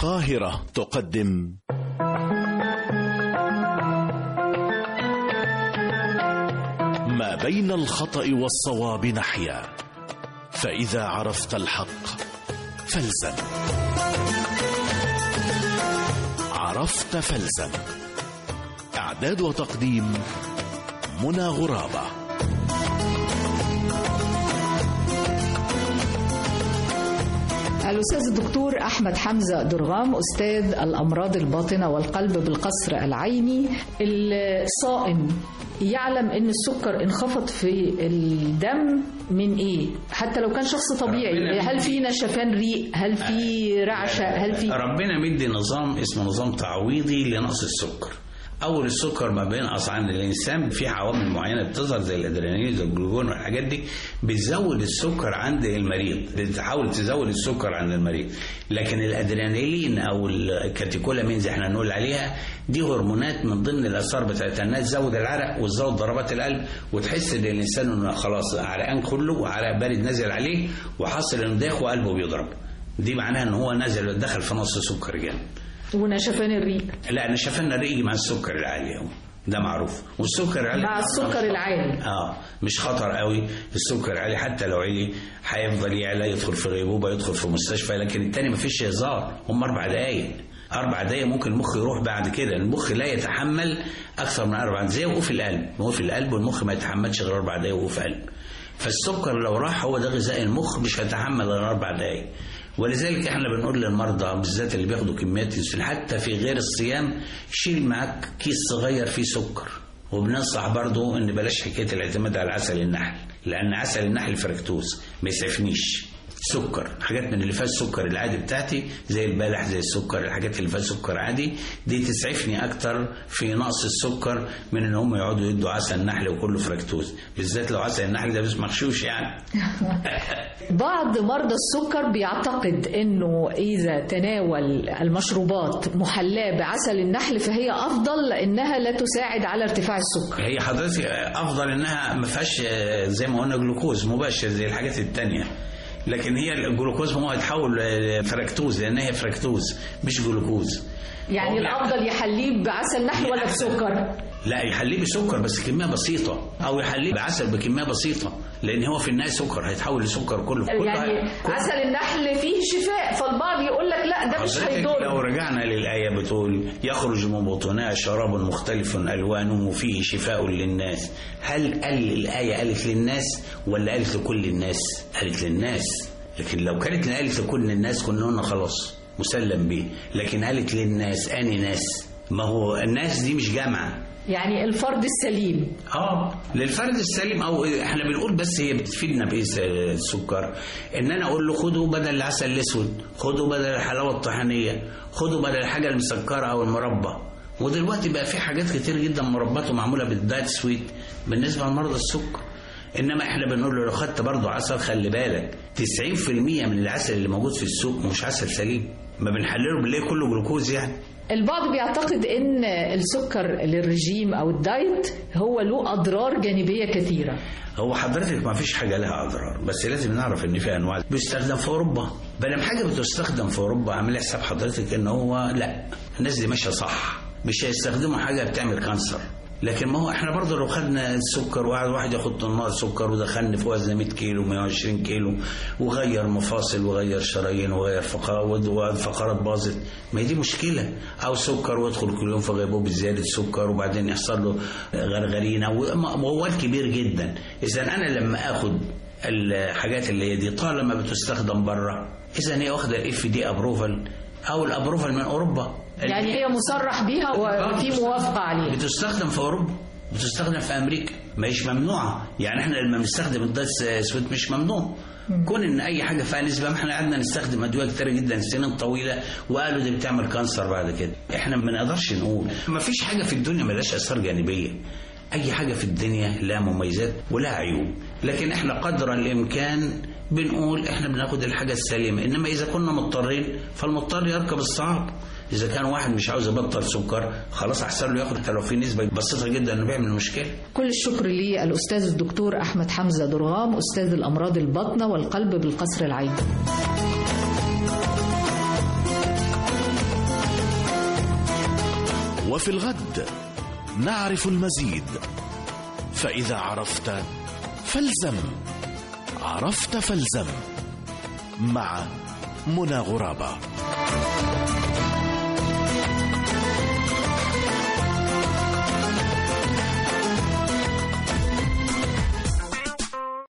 القاهرة تقدم ما بين الخطأ والصواب نحيا فإذا عرفت الحق فالزم عرفت فالزم إعداد وتقديم منى غرابة الأستاذ الدكتور أحمد حمزة درغام أستاذ الأمراض الباطنة والقلب بالقصر العيني الصائم يعلم ان السكر انخفض في الدم من ايه حتى لو كان شخص طبيعي هل في نشفان ريق هل في رعشه هل في ربنا مدي نظام اسمه نظام تعويضي لنقص السكر اول السكر ما بينقص عند الانسان في عوامل معينه بتظهر زي الادرينالين زي الجلوكون والحاجات دي بتزود السكر عند المريض بتحاول تزود السكر عند المريض لكن الادرينالين او الكاتيكولامين زي احنا نقول عليها دي هرمونات من ضمن الاثار بتاعتها انها تزود العرق وتزود ضربات القلب وتحس ان الانسان انه خلاص عرقان كله وعرق بارد نازل عليه وحاصل انه داخل وقلبه بيضرب دي معناها ان هو نازل دخل في نص سكر جامد ونشفان الريق لا نشفان الريق مع السكر العالي هو ده معروف والسكر العالي مع السكر العالي اه مش خطر قوي السكر العالي حتى لو عالي هيفضل يعلى يدخل في غيبوبه يدخل في مستشفى لكن التاني مفيش هزار هم اربع دقايق اربع دقايق ممكن المخ يروح بعد كده المخ لا يتحمل اكثر من اربع زي وقوف القلب وقوف القلب والمخ ما يتحملش غير اربع دقايق وقوف قلب فالسكر لو راح هو ده غذاء المخ مش هيتحمل غير اربع دقايق ولذلك احنا بنقول للمرضى بالذات اللي بياخدوا كميات انسولين حتى في غير الصيام شيل معاك كيس صغير فيه سكر وبننصح برضو ان بلاش حكايه الاعتماد على عسل النحل لان عسل النحل فركتوز ما يسعفنيش سكر حاجات من اللي فيها السكر العادي بتاعتي زي البلح زي السكر الحاجات اللي فيها سكر عادي دي تسعفني اكتر في نقص السكر من ان هم يقعدوا يدوا عسل نحل وكله فركتوز بالذات لو عسل النحل ده بس مغشوش يعني بعض مرضى السكر بيعتقد انه اذا تناول المشروبات محلاه بعسل النحل فهي افضل انها لا تساعد على ارتفاع السكر هي حضرتك افضل انها ما فيهاش زي ما قلنا جلوكوز مباشر زي الحاجات التانية لكن هي الجلوكوز هو يتحول فركتوز لان هي فركتوز مش جلوكوز يعني الافضل يحليه بعسل نحل ولا بسكر لا يحليه بسكر بس كميه بسيطه او يحليه بعسل بكميه بسيطه لان هو في النهايه سكر هيتحول لسكر كله كله يعني كله عسل النحل فيه شفاء فالبعض يقول لك لا ده مش هيضر لو رجعنا للايه بتقول يخرج من بطونها شراب مختلف الوانه فيه شفاء للناس هل قال الايه قالت للناس ولا قالت لكل الناس قالت للناس لكن لو كانت قالت لكل الناس كنا قلنا خلاص مسلم به لكن قالت للناس اني ناس ما هو الناس دي مش جامعه يعني الفرد السليم اه للفرد السليم او احنا بنقول بس هي بتفيدنا بايه السكر ان انا اقول له خدوا بدل العسل الاسود خدوا بدل الحلاوه الطحينيه خدوا بدل الحاجه المسكره او المربى ودلوقتي بقى في حاجات كتير جدا مربات ومعموله بالدايت سويت بالنسبه لمرضى السكر انما احنا بنقول له لو خدت برضه عسل خلي بالك 90% من العسل اللي موجود في السوق مش عسل سليم ما بنحلله بالليل كله جلوكوز يعني البعض بيعتقد ان السكر للرجيم او الدايت هو له اضرار جانبيه كثيره هو حضرتك ما فيش حاجه لها اضرار بس لازم نعرف ان في انواع بيستخدم في اوروبا بينما حاجه بتستخدم في اوروبا عامل حساب حضرتك ان هو لا الناس دي ماشيه صح مش هيستخدموا حاجه بتعمل كانسر لكن ما هو احنا برضه لو خدنا السكر وقعد واحد ياخد طنار سكر ودخلني في وزن 100 كيلو 120 كيلو وغير مفاصل وغير شرايين وغير فقرات والفقرات باظت ما هي دي مشكله او سكر ويدخل كل يوم في غيبوبه زياده سكر وبعدين يحصل له غرغرينه وموال كبير جدا اذا انا لما اخد الحاجات اللي هي دي طالما بتستخدم بره اذا هي واخده الاف دي ابروفال او الابروفال من اوروبا يعني هي مصرح بيها وفي موافقه عليها بتستخدم في اوروبا بتستخدم في امريكا ما هيش ممنوعه يعني احنا لما بنستخدم الدايت سويت مش ممنوع كون ان اي حاجه فيها نسبه ما احنا قعدنا نستخدم ادويه كتير جدا سنين طويله وقالوا دي بتعمل كانسر بعد كده احنا ما نقدرش نقول ما فيش حاجه في الدنيا ملهاش اثار جانبيه اي حاجه في الدنيا لها مميزات ولها عيوب لكن احنا قدر الامكان بنقول احنا بناخد الحاجه السليمه انما اذا كنا مضطرين فالمضطر يركب الصعب اذا كان واحد مش عاوز يبطل سكر خلاص احسن له ياخد حتى لو في نسبه بسيطه جدا انه بيعمل مشكله كل الشكر للاستاذ الدكتور احمد حمزه درغام استاذ الامراض الباطنه والقلب بالقصر العيني وفي الغد نعرف المزيد فإذا عرفت فالزم عرفت فالزم مع منى غرابه